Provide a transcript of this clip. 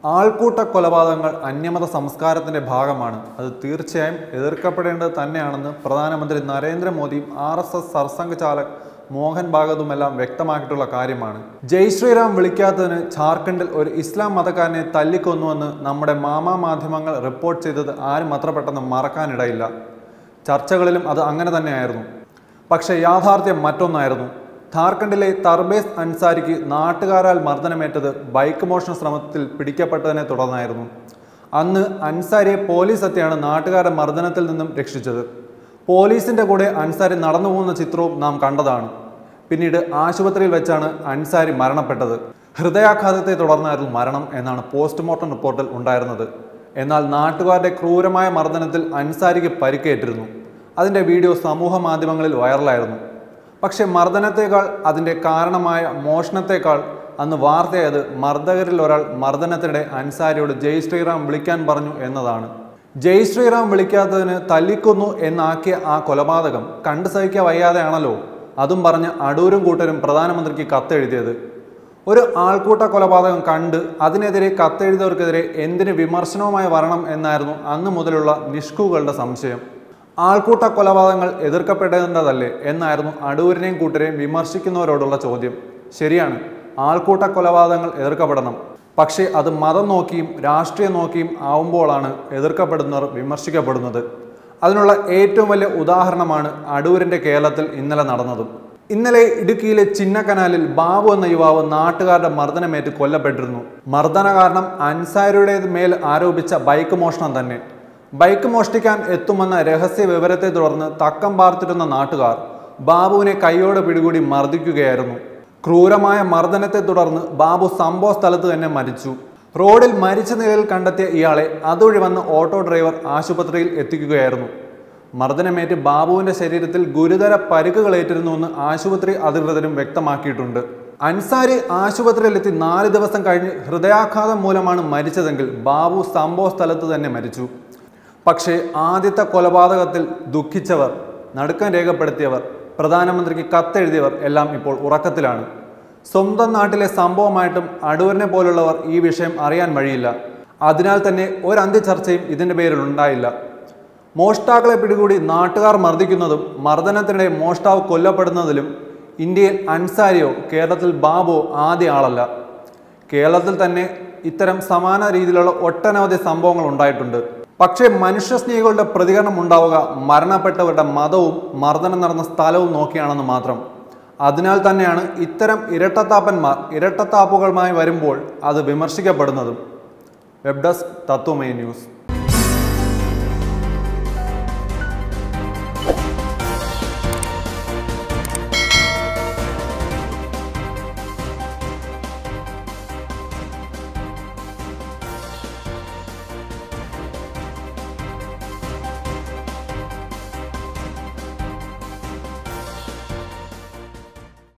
ആൾക്കൂട്ട കൊലപാതകങ്ങൾ അന്യമത സംസ്കാരത്തിന്റെ ഭാഗമാണ് അത് തീർച്ചയായും എതിർക്കപ്പെടേണ്ടത് തന്നെയാണെന്ന് പ്രധാനമന്ത്രി നരേന്ദ്രമോദിയും R S S Sarsanghchalak Mohan ഭാഗവതുമെല്ലാം വ്യക്തമാക്കിയിട്ടുള്ള കാര്യമാണ് ജയ് ശ്രീറാം വിളിക്കാത്തതിന് ജാർഖണ്ഡിൽ ഒരു ഇസ്ലാം മതക്കാരനെ തല്ലിക്കൊന്നുവെന്ന് നമ്മുടെ മാമാ മാധ്യമങ്ങൾ റിപ്പോർട്ട് ചെയ്തത് ആരും അത്ര പെട്ടെന്ന് മറക്കാനിടയില്ല ചർച്ചകളിലും അത് അങ്ങനെ തന്നെയായിരുന്നു പക്ഷേ യാഥാർത്ഥ്യം മറ്റൊന്നായിരുന്നു ഝാർഖണ്ഡിലെ തർബേസ് അൻസാരിക്ക് നാട്ടുകാരാൽ മർദ്ദനമേറ്റത് ബൈക്ക് മോഷണ ശ്രമത്തിൽ പിടിക്കപ്പെട്ടതിനെ തുടർന്നായിരുന്നു അന്ന് അൻസാരിയെ പോലീസ് എത്തിയാണ് നാട്ടുകാരുടെ മർദ്ദനത്തിൽ നിന്നും രക്ഷിച്ചത് പോലീസിന്റെ കൂടെ അൻസാരി നടന്നു പോകുന്ന ചിത്രവും നാം കണ്ടതാണ് പിന്നീട് ആശുപത്രിയിൽ വെച്ചാണ് അൻസാരി മരണപ്പെട്ടത് ഹൃദയാഘാതത്തെ തുടർന്നായിരുന്നു മരണം എന്നാണ് പോസ്റ്റ്മോർട്ടം റിപ്പോർട്ടിൽ ഉണ്ടായിരുന്നത് എന്നാൽ നാട്ടുകാരുടെ ക്രൂരമായ മർദ്ദനത്തിൽ അൻസാരിക്ക് പരിക്കേറ്റിരുന്നു അതിന്റെ വീഡിയോ സമൂഹ മാധ്യമങ്ങളിൽ വൈറലായിരുന്നു പക്ഷേ മർദ്ദനത്തേക്കാൾ അതിൻ്റെ കാരണമായ മോഷണത്തേക്കാൾ അന്ന് വാർത്തയായത് മർദ്ദകരിൽ ഒരാൾ മർദ്ദനത്തിനിടെ അൻസാരിയോട് ജയ് ശ്രീറാം വിളിക്കാൻ പറഞ്ഞു എന്നതാണ് ജയ് ശ്രീറാം വിളിക്കാത്തതിന് തല്ലിക്കൊന്നു എന്നാക്കിയ ആ കൊലപാതകം കണ്ടു സഹിക്കാൻ വയ്യാതെയാണല്ലോ അതും പറഞ്ഞ് അടൂരും കൂട്ടരും പ്രധാനമന്ത്രിക്ക് കത്തെഴുതിയത് ഒരു ആൾക്കൂട്ട കൊലപാതകം കണ്ട് അതിനെതിരെ കത്തെഴുതിയവർക്കെതിരെ എന്തിന് വിമർശനവുമായി വരണം എന്നായിരുന്നു അന്ന് മുതലുള്ള നിഷ്കുകളുടെ സംശയം ആൾക്കൂട്ട കൊലപാതകങ്ങൾ എതിർക്കപ്പെടേണ്ടതല്ലേ എന്നായിരുന്നു അടൂരിനെയും കൂട്ടരെയും വിമർശിക്കുന്നവരോടുള്ള ചോദ്യം ശരിയാണ് ആൾക്കൂട്ട കൊലപാതകങ്ങൾ എതിർക്കപ്പെടണം പക്ഷേ അത് മതം നോക്കിയും രാഷ്ട്രീയം നോക്കിയും ആവുമ്പോഴാണ് എതിർക്കപ്പെടുന്നവർ വിമർശിക്കപ്പെടുന്നത് അതിനുള്ള ഏറ്റവും വലിയ ഉദാഹരണമാണ് അടൂരിന്റെ കേരളത്തിൽ ഇന്നലെ നടന്നതും ഇന്നലെ ഇടുക്കിയിലെ ചിന്നക്കനാലിൽ ബാബു എന്ന യുവാവ് നാട്ടുകാരുടെ മർദ്ദനമേറ്റ് കൊല്ലപ്പെട്ടിരുന്നു മർദ്ദന കാരണം അൻസാരിയുടെ മേൽ ആരോപിച്ച ബൈക്ക് മോഷണം തന്നെ ബൈക്ക് മോഷ്ടിക്കാൻ എത്തുമെന്ന രഹസ്യ വിവരത്തെ തുടർന്ന് തക്കം പാർത്തിരുന്ന നാട്ടുകാർ ബാബുവിനെ കൈയോടെ പിടികൂടി മർദ്ദിക്കുകയായിരുന്നു ക്രൂരമായ മർദ്ദനത്തെ തുടർന്ന് ബാബു സംഭവ സ്ഥലത്ത് തന്നെ മരിച്ചു റോഡിൽ മരിച്ച നിലയിൽ കണ്ടെത്തിയ ഇയാളെ അതുവഴി വന്ന ഓട്ടോ ഡ്രൈവർ ആശുപത്രിയിൽ എത്തിക്കുകയായിരുന്നു മർദ്ദനമേറ്റ് ബാബുവിന്റെ ശരീരത്തിൽ ഗുരുതര പരിക്കുകളേറ്റിരുന്നുവെന്ന് ആശുപത്രി അധികൃതരും വ്യക്തമാക്കിയിട്ടുണ്ട് അൻസാരി ആശുപത്രിയിലെത്തി നാല് ദിവസം കഴിഞ്ഞ് ഹൃദയാഘാതം മൂലമാണ് മരിച്ചതെങ്കിൽ ബാബു സംഭവ സ്ഥലത്ത് തന്നെ മരിച്ചു പക്ഷേ ആദ്യത്തെ കൊലപാതകത്തിൽ ദുഃഖിച്ചവർ നടുക്കം രേഖപ്പെടുത്തിയവർ പ്രധാനമന്ത്രിക്ക് കത്തെഴുതിയവർ എല്ലാം ഇപ്പോൾ ഉറക്കത്തിലാണ് സ്വന്തം നാട്ടിലെ സംഭവമായിട്ടും അടൂരിനെ പോലുള്ളവർ ഈ വിഷയം അറിയാൻ വഴിയില്ല അതിനാൽ തന്നെ ഒരു അന്ത്യചർച്ചയും ഇതിന്റെ പേരിൽ ഉണ്ടായില്ല മോഷ്ടാക്കളെ പിടികൂടി നാട്ടുകാർ മർദ്ദിക്കുന്നതും മർദ്ദനത്തിനിടെ മോഷ്ടാവ് കൊല്ലപ്പെടുന്നതിലും ഇന്ത്യയിൽ അൻസാരിയോ കേരളത്തിൽ ബാബുവോ ആദ്യ ആളല്ല കേരളത്തിൽ തന്നെ ഇത്തരം സമാന രീതിയിലുള്ള ഒട്ടനവധി സംഭവങ്ങൾ ഉണ്ടായിട്ടുണ്ട് പക്ഷേ മനുഷ്യസ്നേഹികളുടെ പ്രതികരണം ഉണ്ടാവുക മരണപ്പെട്ടവരുടെ മതവും മർദ്ദനം നടന്ന സ്ഥലവും നോക്കിയാണെന്ന് മാത്രം അതിനാൽ തന്നെയാണ് ഇത്തരം ഇരട്ടത്താപ്പന്മാർ ഇരട്ടത്താപ്പുകളുമായി വരുമ്പോൾ അത് വിമർശിക്കപ്പെടുന്നതും വെബ് ഡെസ്ക് തത്വമേ ന്യൂസ്